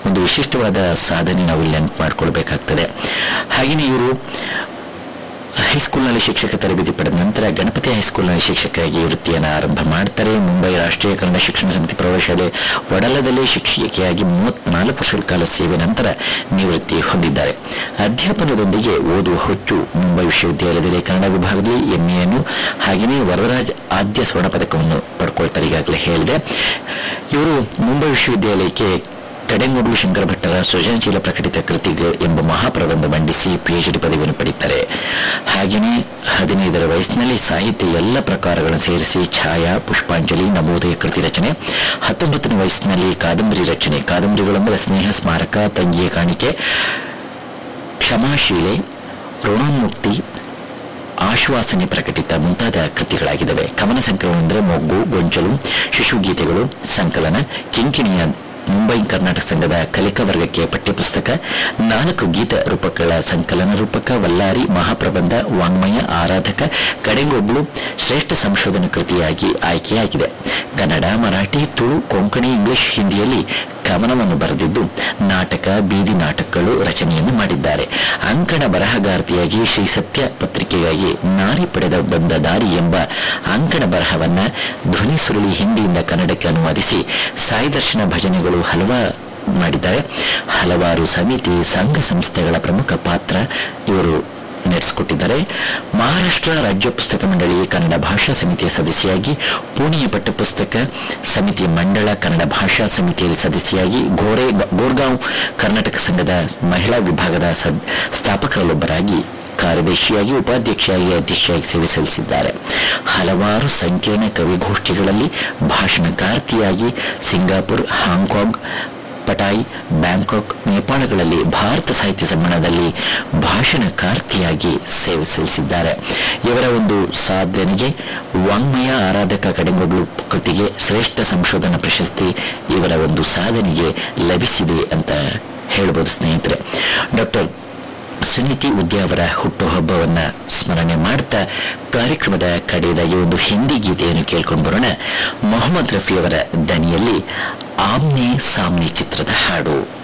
ಒಂದು ವಿಶಿಷ್ಟವಾದ ಸಾಧನೆ ನಾವು ಇಲ್ಲಿ ನೆನಪು ಮಾಡ್ಕೊಳ್ಬೇಕಾಗ್ತದೆ ಹಾಗೆಯೇ ಇವರು ಹೈಸ್ಕೂಲ್ನಲ್ಲಿ ಶಿಕ್ಷಕ ತರಬೇತಿ ಪಡೆದ ನಂತರ ಗಣಪತಿ ಹೈಸ್ಕೂಲ್ನಲ್ಲಿ ಶಿಕ್ಷಕಿಯಾಗಿ ವೃತ್ತಿಯನ್ನು ಆರಂಭ ಮಾಡ್ತಾರೆ ಮುಂಬೈ ರಾಷ್ಟ್ರೀಯ ಕನ್ನಡ ಶಿಕ್ಷಣ ಸಮಿತಿ ಪ್ರೌಢಶಾಲೆ ವಡಲದಲ್ಲಿ ಶಿಕ್ಷಕಿಯಾಗಿ ಮೂವತ್ನಾಲ್ಕು ವರ್ಷಗಳ ಕಾಲ ಸೇವೆ ನಂತರ ನಿವೃತ್ತಿ ಹೊಂದಿದ್ದಾರೆ ಅಧ್ಯಾಪನದೊಂದಿಗೆ ಓದುವ ಹುಚ್ಚು ಮುಂಬೈ ವಿಶ್ವವಿದ್ಯಾಲಯದಲ್ಲಿ ಕನ್ನಡ ವಿಭಾಗದಲ್ಲಿ ಎಂಎಯನ್ನು ಹಾಗೆಯೇ ವರದರಾಜ್ ಆದ್ಯ ಸ್ವರ್ಣ ಪದಕವನ್ನು ಪಡ್ಕೊಳ್ತಾರೆ ಈಗಾಗಲೇ ಹೇಳಿದೆ ಇವರು ಮುಂಬೈ ವಿಶ್ವವಿದ್ಯಾಲಯಕ್ಕೆ ಕಡೆಂಗೋಡು ಶಂಕರ ಭಟ್ಟರ ಸೃಜನಶೀಲ ಪ್ರಕಟಿತ ಕೃತಿಗಳು ಎಂಬ ಮಹಾಪ್ರಬಂಧ ಮಂಡಿಸಿ ಪಿಎಚ್ಡಿ ಪದವಿಯನ್ನು ಪಡೆಯುತ್ತಾರೆ ಹಾಗೆಯೇ ಹದಿನೈದರ ವಯಸ್ಸಿನಲ್ಲಿ ಸಾಹಿತ್ಯ ಎಲ್ಲ ಪ್ರಕಾರಗಳನ್ನು ಸೇರಿಸಿ ಛಾಯಾ ಪುಷ್ಪಾಂಜಲಿ ನವೋದಯ ಕೃತಿ ರಚನೆ ಹತ್ತೊಂಬತ್ತನೇ ವಯಸ್ಸಿನಲ್ಲಿ ಕಾದಂಬರಿ ರಚನೆ ಕಾದಂಬರಿಗಳೆಂದರೆ ಸ್ನೇಹ ಸ್ಮಾರಕ ತಂಗಿಯ ಕಾಣಿಕೆ ಕ್ಷಮಾಶೀಲೆ ಋಣೋನ್ಮುಕ್ತಿ ಆಶ್ವಾಸನೆ ಪ್ರಕಟಿತ ಮುಂತಾದ ಕೃತಿಗಳಾಗಿದ್ದಾವೆ ಕವನ ಸಂಕಲನ ಅಂದರೆ ಮೊಗ್ಗು ಗೊಂಚಲು ಶಿಶುಗೀತೆಗಳು ಸಂಕಲನ ಕಿಂಕಿಣಿಯ ಮುಂಬೈ ಕರ್ನಾಟಕ ಸಂಘದ ಕಲಿಕಾ ವರ್ಗಕ್ಕೆ ಪಠ್ಯಪುಸ್ತಕ ನಾಲ್ಕು ಗೀತ ರೂಪಕಗಳ ಸಂಕಲನ ರೂಪಕ ವಲ್ಲಾರಿ ಮಹಾಪ್ರಬಂಧ ವಾಂಗ್ಮಯ ಆರಾಧಕ ಕಡೆಗೊಬ್ಬಳು ಶ್ರೇಷ್ಠ ಸಂಶೋಧನಾ ಕೃತಿಯಾಗಿ ಆಯ್ಕೆಯಾಗಿದೆ ಕನ್ನಡ ಮರಾಠಿ ತುಳು ಕೊಂಕಣಿ ಇಂಗ್ಲಿಷ್ ಹಿಂದಿಯಲ್ಲಿ ಕವನವನ್ನು ಬರೆದಿದ್ದು ನಾಟಕ ಬೀದಿ ನಾಟಕಗಳು ರಚನೆಯನ್ನು ಮಾಡಿದ್ದಾರೆ ಅಂಕಣ ಬರಹಗಾರ್ತಿಯಾಗಿ ಶ್ರೀ ಸತ್ಯ ಪತ್ರಿಕೆಗಾಗಿ ನಾರಿ ಪಡೆದ ಬಂದ ದಾರಿ ಎಂಬ ಅಂಕಣ ಬರಹವನ್ನ ಧ್ವನಿ ಸುರುಳಿ ಹಿಂದಿಯಿಂದ ಕನ್ನಡಕ್ಕೆ ಅನುವಾದಿಸಿ ಸಾಯಿ ದರ್ಶನ ಭಜನೆಗಳು ಹಲವ ಮಾಡಿದ್ದಾರೆ ಹಲವಾರು ಸಮಿತಿ ಸಂಘ ಸಂಸ್ಥೆಗಳ ಪ್ರಮುಖ ಪಾತ್ರ ಇವರು ನಡೆಸಿಕೊಟ್ಟಿದ್ದಾರೆ ಮಹಾರಾಷ್ಟ್ರ ರಾಜ್ಯ ಪುಸ್ತಕ ಮಂಡಳಿ ಕನ್ನಡ ಭಾಷಾ ಸಮಿತಿಯ ಸದಸ್ಯೆಯಾಗಿ ಪುಣೆಯ ಪಠ್ಯಪುಸ್ತಕ ಸಮಿತಿ ಮಂಡಳ ಕನ್ನಡ ಭಾಷಾ ಸಮಿತಿಯಲ್ಲಿ ಸದಸ್ಯೆಯಾಗಿ ಗೋರೆ ಗೋರ್ಗಾಂವ್ ಕರ್ನಾಟಕ ಸಂಘದ ಮಹಿಳಾ ವಿಭಾಗದ ಸದ್ ಸ್ಥಾಪಕರಲ್ಲೊಬ್ಬರಾಗಿ ಕಾರ್ಯದರ್ಶಿಯಾಗಿ ಉಪಾಧ್ಯಕ್ಷೆಯಾಗಿ ಅಧ್ಯಕ್ಷೆಯಾಗಿ ಸೇವೆ ಸಲ್ಲಿಸಿದ್ದಾರೆ ಹಲವಾರು ಸಂಕೀರ್ಣ ಕವಿಗೋಷ್ಠಿಗಳಲ್ಲಿ ಭಾಷಣಕಾರ್ತಿಯಾಗಿ ಸಿಂಗಾಪುರ್ ಹಾಂಗ್ಕಾಂಗ್ ಪಟಾಯ್ ಬ್ಯಾಂಕಾಕ್ ನೇಪಾಳಗಳಲ್ಲಿ ಭಾರತ ಸಾಹಿತ್ಯ ಸಮ್ಮೇಳನದಲ್ಲಿ ಭಾಷಣಕಾರ್ತಿಯಾಗಿ ಸೇವೆ ಸಲ್ಲಿಸಿದ್ದಾರೆ ಇವರ ಒಂದು ಸಾಧನೆಗೆ ವಾಂಗ್ಮಯ ಆರಾಧಕ ಕಡೆಗೊಡ್ಲು ಕೃತಿಗೆ ಶ್ರೇಷ್ಠ ಸಂಶೋಧನಾ ಪ್ರಶಸ್ತಿ ಇವರ ಒಂದು ಸಾಧನೆಗೆ ಲಭಿಸಿದೆ ಅಂತ ಹೇಳ್ಬೋದು ಸ್ನೇಹಿತರೆ ಡಾಕ್ಟರ್ ಸುನೀತಿ ಉದ್ಯ ಅವರ ಹುಟ್ಟುಹಬ್ಬವನ್ನ ಸ್ಮರಣೆ ಮಾಡ್ತಾ ಕಾರ್ಯಕ್ರಮದ ಕಡೆಯದಾಗಿ ಒಂದು ಹಿಂದಿ ಗೀತೆಯನ್ನು ಕೇಳ್ಕೊಂಡು ಬರೋಣ ಮೊಹಮ್ಮದ್ ರಫಿ ಅವರ ದನಿಯಲ್ಲಿ ಆಮ್ನೆ ಸಾಮ್ನೆ ಚಿತ್ರದ ಹಾಡು